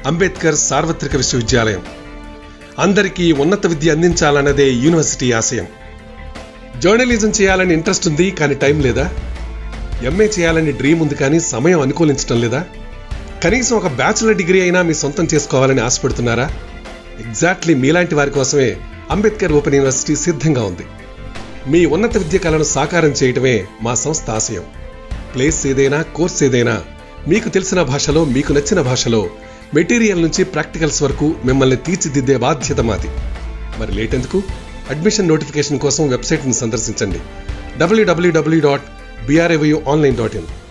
అంబేద్కర్ సార్వత్రిక విశ్వవిద్యాలయం అందరికీ ఉన్నత విద్య అందించాలన్నదే యూనివర్సిటీ ఆశయం జర్నలిజం చేయాలని ఇంట్రెస్ట్ ఉంది కానీ టైం లేదా ఎంఏ చేయాలని డ్రీమ్ ఉంది కానీ సమయం అనుకూలించడం లేదా కనీసం ఒక బ్యాచిలర్ డిగ్రీ అయినా మీ సొంతం చేసుకోవాలని ఆశపడుతున్నారా ఎగ్జాక్ట్లీ మీలాంటి వారి కోసమే అంబేద్కర్ ఓపెన్ యూనివర్సిటీ సిద్ధంగా ఉంది మీ ఉన్నత విద్య కళను సాకారం చేయటమే మా సంస్థ ఆశయం ప్లేస్ ఏదైనా కోర్స్ ఏదైనా మీకు తెలిసిన భాషలో మీకు నచ్చిన భాషలో మెటీరియల్ నుంచి ప్రాక్టికల్స్ వరకు మిమ్మల్ని తీర్చిదిద్దే బాధ్యత మాది మరి లేట్ ఎందుకు అడ్మిషన్ నోటిఫికేషన్ కోసం వెబ్సైట్ని సందర్శించండి డబ్ల్యూడబ్ల్యూడబ్ల్యూ dot B R A O U online dot in